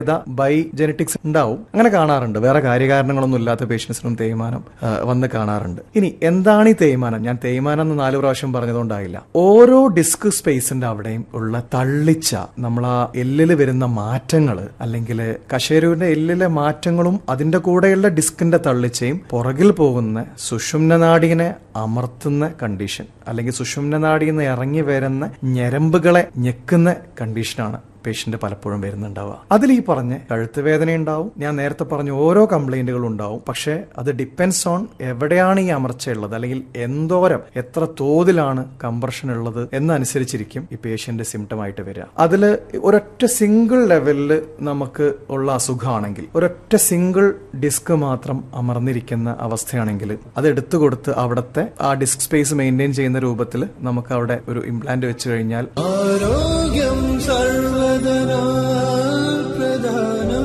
by genetics ഉണ്ടാവും അങ്ങനെ കാണാറുണ്ട് വേറെ കാര്യകാരണങ്ങളൊന്നും ഇല്ലാത്ത പേഷ്യൻസിനും തേയ്മാനം ആ, വന്ന് കാണാറുണ്ട് ഇനി എന്താണ് ഈ തേയ്മാനം ഞാൻ തേയ്മാനം എന്ന് നാല് പ്രാവശ്യം പറഞ്ഞതുകൊണ്ടായില്ല ഓരോ ഡിസ്ക് സ്പേസിന്റെ അവിടെയും ഉള്ള തള്ളിച്ച നമ്മൾ ആ എല്ലിൽ വരുന്ന മാറ്റങ്ങൾ അല്ലെങ്കിൽ കശേരുവിന്റെ എല്ലിലെ മാറ്റങ്ങളും അതിന്റെ കൂടെയുള്ള ഡിസ്കിന്റെ തള്ളിച്ചയും പുറകിൽ പോകുന്ന സുഷുമ്ന നാടിനെ അമർത്തുന്ന കണ്ടീഷൻ അല്ലെങ്കിൽ സുഷുമ്ന നാടിയിൽ നിന്ന് ഇറങ്ങി വരുന്ന ഞരമ്പുകളെ ഞെക്കുന്ന കണ്ടീഷനാണ് പേഷ്യന്റ് പലപ്പോഴും വരുന്നുണ്ടാവുക അതിൽ ഈ പറഞ്ഞ കഴുത്ത് വേദന ഉണ്ടാവും ഞാൻ നേരത്തെ പറഞ്ഞ ഓരോ കംപ്ലൈന്റുകളും ഉണ്ടാവും പക്ഷേ അത് ഡിപ്പെൻസ് ഓൺ എവിടെയാണ് ഈ അമർച്ച ഉള്ളത് അല്ലെങ്കിൽ എന്തോരം എത്ര തോതിലാണ് കംപ്രഷൻ ഉള്ളത് എന്നനുസരിച്ചിരിക്കും ഈ പേഷ്യന്റ് സിംറ്റം ആയിട്ട് വരിക അതിൽ ഒരൊറ്റ സിംഗിൾ ലെവലിൽ നമുക്ക് ഉള്ള അസുഖമാണെങ്കിൽ ഒരൊറ്റ സിംഗിൾ ഡിസ്ക് മാത്രം അമർന്നിരിക്കുന്ന അവസ്ഥയാണെങ്കിൽ അത് എടുത്തു കൊടുത്ത് അവിടുത്തെ ആ ഡിസ്ക് സ്പേസ് മെയിൻറ്റെയിൻ ചെയ്യുന്ന രൂപത്തിൽ നമുക്ക് അവിടെ ഒരു ഇംപ്ലാന്റ് വെച്ച് കഴിഞ്ഞാൽ ആരോഗ്യം സർവദനാ പ്രധാനം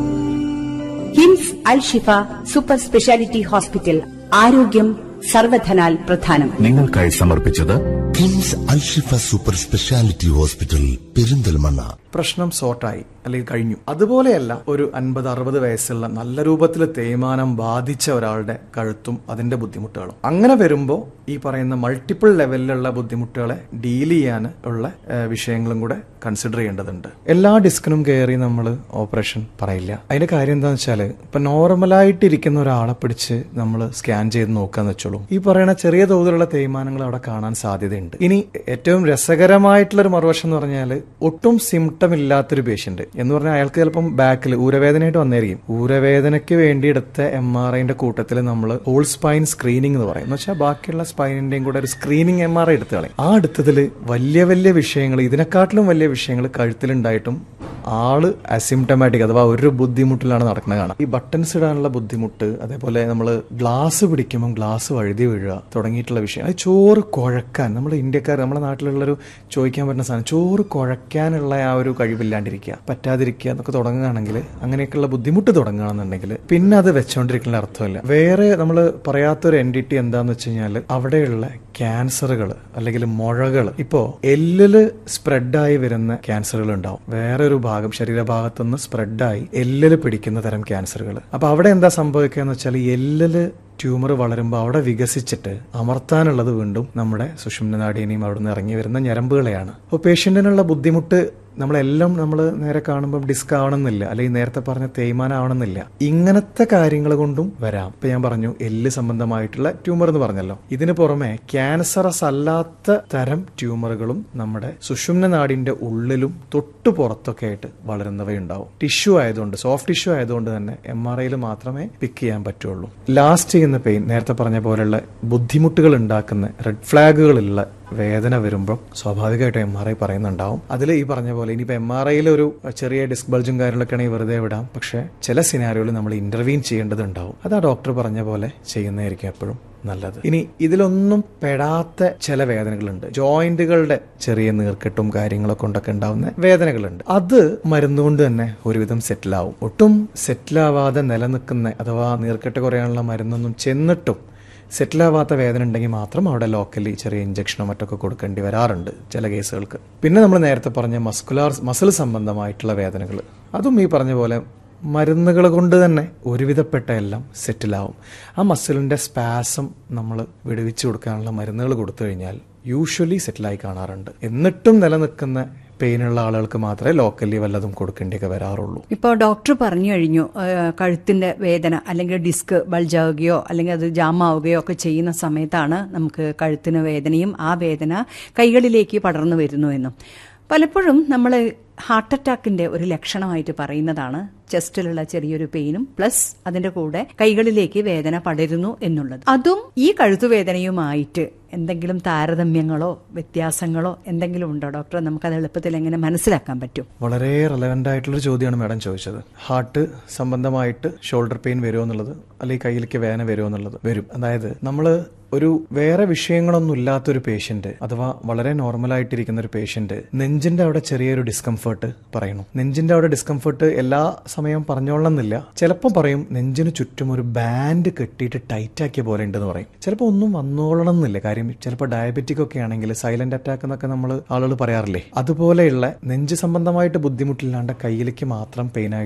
KIMS Al Shifa super speciality hospital ആരോഗ്യം സർവധനാൽ പ്രധാനം നിങ്ങൾക്കായി സമർപ്പിച്ചത് KIMS Alshifa super speciality hospital Perinthalmanna പ്രശ്നം സോർട്ടായി അല്ലെങ്കിൽ കഴിഞ്ഞു അതുപോലെയല്ല ഒരു അൻപത് അറുപത് വയസ്സുള്ള നല്ല രൂപത്തിൽ തേയ്മാനം ബാധിച്ച ഒരാളുടെ കഴുത്തും അതിന്റെ ബുദ്ധിമുട്ടുകളും അങ്ങനെ വരുമ്പോൾ ഈ പറയുന്ന മൾട്ടിപ്പിൾ ലെവലിലുള്ള ബുദ്ധിമുട്ടുകളെ ഡീൽ ചെയ്യാൻ ഉള്ള ഏഹ്, വിഷയങ്ങളും കൂടെ കൺസിഡർ ചെയ്യേണ്ടതുണ്ട് എല്ലാ ഡിസ്കിനും കയറി നമ്മൾ ഓപ്പറേഷൻ പറയില്ല അതിന്റെ കാര്യം എന്താണെന്ന് വെച്ചാൽ ഇപ്പൊ നോർമലായിട്ടിരിക്കുന്ന ഒരാളെ പിടിച്ച് നമ്മൾ സ്കാൻ ചെയ്ത് നോക്കാന്ന് വെച്ചോളൂ ഈ പറയുന്ന ചെറിയ തോതിലുള്ള തേയ്മാനങ്ങൾ അവിടെ കാണാൻ സാധ്യതയുണ്ട് ഇനി ഏറ്റവും രസകരമായിട്ടുള്ള ഒരു മറുവശം എന്ന് പറഞ്ഞാൽ ഒട്ടും സിംറ്റം ഇല്ലാത്തൊരു പേഷ്യന്റ് എന്ന് പറഞ്ഞാൽ അയാൾക്ക് ചിലപ്പം ബാക്കിൽ ഊരവേദനയായിട്ട് വന്നായിരിക്കും ഊരവേദനയ്ക്ക് വേണ്ടി എടുത്ത എം ആർ ഐന്റെ കൂട്ടത്തിൽ നമ്മൾ ഹോൾ സ്പൈൻ സ്ക്രീനിങ് എന്ന് പറയും എന്ന് വെച്ചാൽ ബാക്കിയുള്ള സ്പൈനിന്റെയും കൂടെ ഒരു സ്ക്രീനിങ് എം ആർ ഐ എടുത്ത് കളയും ആ എടുത്തതിൽ വലിയ വലിയ വിഷയങ്ങൾ ഇതിനെക്കാട്ടിലും വലിയ വിഷയങ്ങൾ കഴുത്തിലുണ്ടായിട്ടും ആള് അസിംറ്റമാറ്റിക് അഥവാ ഒരു ബുദ്ധിമുട്ടിലാണ് നടക്കുന്നത് കാണാം ഈ ബട്ടൺസ് ഇടാനുള്ള ബുദ്ധിമുട്ട് അതേപോലെ നമ്മൾ ഗ്ലാസ് പിടിക്കുമ്പോൾ ഗ്ലാസ് വഴുതി വീഴുക തുടങ്ങിയിട്ടുള്ള വിഷയം അത് ചോറ് കുഴക്കാൻ നമ്മൾ ഇന്ത്യക്കാർ നമ്മുടെ നാട്ടിലുള്ളൊരു ചോദിക്കാൻ പറ്റുന്ന സാധനം ചോറ് കുഴക്കാനുള്ള ആ ഒരു കഴിവില്ലാണ്ടിരിക്കുക പറ്റാതിരിക്കുക എന്നൊക്കെ തുടങ്ങുകയാണെങ്കിൽ അങ്ങനെയൊക്കെയുള്ള ബുദ്ധിമുട്ട് തുടങ്ങുകയാണെന്നുണ്ടെങ്കിൽ പിന്നെ അത് വെച്ചോണ്ടിരിക്കുന്ന അർത്ഥമില്ല വേറെ നമ്മൾ പറയാത്തൊരു എൻറ്റിറ്റി എന്താന്ന് വെച്ച് കഴിഞ്ഞാൽ അവിടെയുള്ള ക്യാൻസറുകൾ അല്ലെങ്കിൽ മുഴകൾ ഇപ്പോ എല്ലില് സ്പ്രെഡായി വരുന്ന ക്യാൻസറുകൾ ഉണ്ടാവും വേറെ ഒരു ഭാഗം ശരീരഭാഗത്തുനിന്ന് സ്പ്രെഡായി എല്ലില് പിടിക്കുന്ന തരം ക്യാൻസറുകൾ അപ്പൊ അവിടെ എന്താ സംഭവിക്കുക എന്ന് വെച്ചാൽ എല്ലില് ട്യൂമർ വളരുമ്പോൾ അവിടെ വികസിച്ചിട്ട് അമർത്താനുള്ളത് വീണ്ടും നമ്മുടെ സുഷുമ്ന നാടീനെയും അവിടെ നിന്ന് ഇറങ്ങി വരുന്ന ഞരമ്പുകളെയാണ് അപ്പോൾ പേഷ്യന്റിനുള്ള ബുദ്ധിമുട്ട് നമ്മളെല്ലാം നമ്മൾ നേരെ കാണുമ്പോൾ ഡിസ്ക് ആവണമെന്നില്ല അല്ലെങ്കിൽ നേരത്തെ പറഞ്ഞ തേയ്മാനം ആവണമെന്നില്ല ഇങ്ങനത്തെ കാര്യങ്ങൾ കൊണ്ടും വരാം ഇപ്പൊ ഞാൻ പറഞ്ഞു എല്ല് സംബന്ധമായിട്ടുള്ള ട്യൂമർ എന്ന് പറഞ്ഞല്ലോ ഇതിന് പുറമെ ക്യാൻസറസ് അല്ലാത്ത തരം ട്യൂമറുകളും നമ്മുടെ സുഷുമ്ന നാടിന്റെ ഉള്ളിലും തൊട്ടു പുറത്തൊക്കെ ആയിട്ട് വളരുന്നവയുണ്ടാവും ടിഷ്യൂ ആയതുകൊണ്ട് സോഫ്റ്റ് ടിഷ്യൂ ആയതുകൊണ്ട് തന്നെ എം ആർ ഐയിൽ മാത്രമേ പിക്ക് ചെയ്യാൻ പറ്റുള്ളൂ ലാസ്റ്റ് ചെയ്യുന്ന പെയിൻ നേരത്തെ പറഞ്ഞ പോലെയുള്ള ബുദ്ധിമുട്ടുകൾ ഉണ്ടാക്കുന്ന റെഡ് ഫ്ലാഗുകളുള്ള വേദന വരുമ്പോൾ സ്വാഭാവികമായിട്ടും എം ആർ ഐ പറയുന്നുണ്ടാവും അതിൽ ഈ പറഞ്ഞ പോലെ ഇനിയിപ്പോൾ എം ആർ ഐയിൽ ഒരു ചെറിയ ഡിസ്ക് ബൾജും കാര്യങ്ങളൊക്കെ ആണെങ്കിൽ വെറുതെ വിടാം പക്ഷേ ചില സിനാരിയോയിൽ നമ്മൾ ഇന്റർവീൻ ചെയ്യേണ്ടതുണ്ടാവും അത് ആ ഡോക്ടർ പറഞ്ഞ പോലെ ചെയ്യുന്നതായിരിക്കും എപ്പോഴും നല്ലത് ഇനി ഇതിലൊന്നും പെടാത്ത ചില വേദനകളുണ്ട് ജോയിന്റുകളുടെ ചെറിയ നീർക്കെട്ടും കാര്യങ്ങളൊക്കെ കൊണ്ടൊക്കെ ഉണ്ടാവുന്ന വേദനകളുണ്ട് അത് മരുന്നുകൊണ്ട് തന്നെ ഒരുവിധം സെറ്റിലാവും ഒട്ടും സെറ്റിലാവാതെ നിലനിൽക്കുന്ന അഥവാ നീർക്കെട്ട് കുറയാനുള്ള മരുന്നൊന്നും ചെന്നിട്ടും സെറ്റിലാവാത്ത വേദന ഉണ്ടെങ്കിൽ മാത്രം അവിടെ ലോക്കലി ചെറിയ ഇഞ്ചക്ഷനോ മറ്റൊക്കെ കൊടുക്കേണ്ടി വരാറുണ്ട് ചില കേസുകൾക്ക് പിന്നെ നമ്മൾ നേരത്തെ പറഞ്ഞ മസ്കുലാർ മസിൽ സംബന്ധമായിട്ടുള്ള വേദനകൾ അതും ഈ പറഞ്ഞ പോലെ മരുന്നുകൾ കൊണ്ട് തന്നെ ഒരുവിധപ്പെട്ട എല്ലാം സെറ്റിലാവും ആ മസിലിൻ്റെ സ്പാസം നമ്മൾ വിടുവിച്ച് കൊടുക്കാനുള്ള മരുന്നുകൾ കൊടുത്തു കഴിഞ്ഞാൽ യൂഷ്വലി സെറ്റിലായി കാണാറുണ്ട് എന്നിട്ടും നിലനിൽക്കുന്ന പെയിനുള്ള ആളുകൾക്ക് മാത്രമേ ലോക്കലി വല്ലതും കൊടുക്കേണ്ടിയൊക്കെ വരാറുള്ളൂ ഇപ്പോൾ ഡോക്ടർ പറഞ്ഞു കഴിഞ്ഞു ആ, കഴുത്തിന്റെ വേദന അല്ലെങ്കിൽ ഡിസ്ക് ബൾജാവുകയോ അല്ലെങ്കിൽ അത് ജാമാവുകയോ ഒക്കെ ചെയ്യുന്ന സമയത്താണ് നമുക്ക് കഴുത്തിന് വേദനയും ആ വേദന കൈകളിലേക്ക് പടർന്നു വരുന്നു എന്നും പലപ്പോഴും നമ്മൾ ഹാർട്ട് അറ്റാക്കിന്റെ ഒരു ലക്ഷണമായിട്ട് പറയുന്നതാണ് ചെസ്റ്റിലുള്ള ചെറിയൊരു പെയിനും പ്ലസ് അതിന്റെ കൂടെ കൈകളിലേക്ക് വേദന പടരുന്നു എന്നുള്ളത് അതും ഈ കഴുത്തുവേദനയുമായിട്ട് എന്തെങ്കിലും താരതമ്യങ്ങളോ വ്യത്യാസങ്ങളോ എന്തെങ്കിലും ഉണ്ടോ ഡോക്ടർ നമുക്കത് എളുപ്പത്തിൽ എങ്ങനെ മനസ്സിലാക്കാൻ പറ്റും വളരെ റെലവെന്റ് ആയിട്ടുള്ളൊരു ചോദ്യമാണ് മാഡം ചോദിച്ചത് ഹാർട്ട് സംബന്ധമായിട്ട് ഷോൾഡർ പെയിൻ വരുമോ എന്നുള്ളത് അല്ലെങ്കിൽ കയ്യിലേക്ക് വേദന വരുമോ എന്നുള്ളത് വരും അതായത് നമ്മൾ ഒരു വേറെ വിഷയങ്ങളൊന്നും ഇല്ലാത്തൊരു പേഷ്യന്റ് അഥവാ വളരെ നോർമൽ ആയിട്ടിരിക്കുന്ന ഒരു പേഷ്യന്റ് നെഞ്ചിന്റെ അവിടെ ചെറിയൊരു ഡിസ്കംഫേർട്ട് പറയുന്നു നെഞ്ചിന്റെ അവിടെ ഡിസ്കംഫേർട്ട് എല്ലാ സമയവും പറഞ്ഞോളണമെന്നില്ല ചിലപ്പോൾ പറയും നെഞ്ചിന് ചുറ്റും ഒരു ബാൻഡ് കെട്ടിയിട്ട് ടൈറ്റ് ആക്കിയ പോലെ ഉണ്ടെന്ന് പറയും ചിലപ്പോൾ ഒന്നും വന്നോളണം എന്നില്ല കാര്യം ചിലപ്പോൾ ഡയബറ്റിക് ഒക്കെ ആണെങ്കിൽ സൈലന്റ് അറ്റാക്ക് എന്നൊക്കെ നമ്മൾ ആളുകൾ പറയാറില്ലേ അതുപോലെയുള്ള നെഞ്ച് സംബന്ധമായിട്ട് ബുദ്ധിമുട്ടില്ലാണ്ട് കയ്യിലേക്ക് മാത്രം പെയിൻ